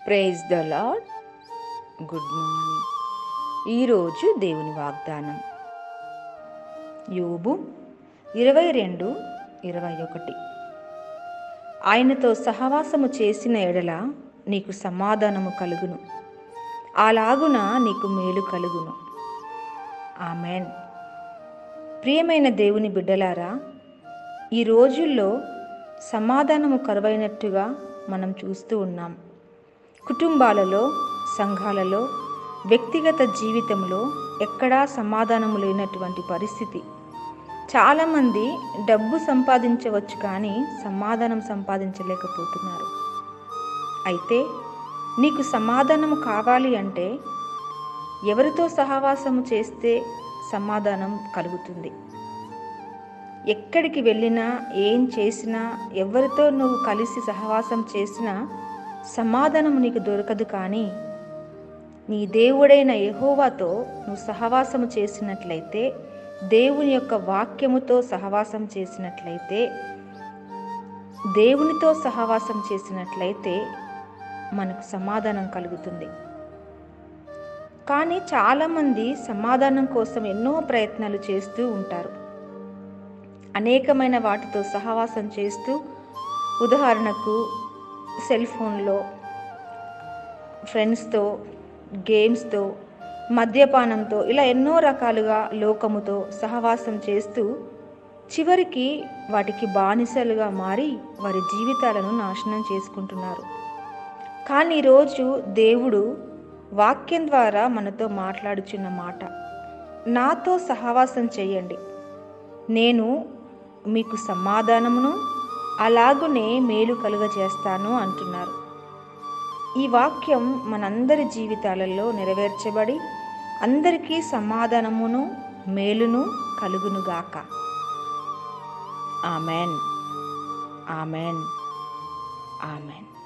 praise the Lord good morning ఈరోజు దేవుని వాగ్దానం యోబు ఇరవై రెండు ఇరవై ఒకటి ఆయనతో సహవాసము చేసిన ఎడల నీకు సమాధానము కలుగును అలాగున నీకు మేలు కలుగును ఆమెన్ ప్రియమైన దేవుని బిడ్డలారా ఈ రోజుల్లో సమాధానము కరువైనట్టుగా మనం చూస్తూ ఉన్నాం కుటుంబాలలో సంఘాలలో వ్యక్తిగత జీవితంలో ఎక్కడా సమాధానము లేనటువంటి పరిస్థితి చాలామంది డబ్బు సంపాదించవచ్చు కానీ సమాధానం సంపాదించలేకపోతున్నారు అయితే నీకు సమాధానం కావాలి అంటే ఎవరితో సహవాసము చేస్తే సమాధానం కలుగుతుంది ఎక్కడికి వెళ్ళినా ఏం చేసినా ఎవరితో నువ్వు కలిసి సహవాసం చేసినా సమాధానం నీకు దొరకదు కానీ నీ దేవుడైన యహోవాతో నువ్వు సహవాసము చేసినట్లయితే దేవుని యొక్క వాక్యముతో సహవాసం చేసినట్లయితే దేవునితో సహవాసం చేసినట్లయితే మనకు సమాధానం కలుగుతుంది కానీ చాలామంది సమాధానం కోసం ఎన్నో ప్రయత్నాలు చేస్తూ ఉంటారు అనేకమైన వాటితో సహవాసం చేస్తూ ఉదాహరణకు సెల్ ఫోన్లో ఫ్రెండ్స్తో గేమ్స్తో మద్యపానంతో ఇలా ఎన్నో రకాలుగా లోకముతో సహవాసం చేస్తూ చివరికి వాటికి బానిసలుగా మారి వారి జీవితాలను నాశనం చేసుకుంటున్నారు కానీ ఈరోజు దేవుడు వాక్యం ద్వారా మనతో మాట్లాడుచున్న మాట నాతో సహవాసం చేయండి నేను మీకు సమాధానమును అలాగునే మేలు కలుగజేస్తాను అంటున్నారు ఈ వాక్యం మనందరి జీవితాలలో నెరవేర్చబడి అందరికీ సమాధానమును మేలును కలుగునుగాక ఆమెన్ ఆమెన్ ఆమెన్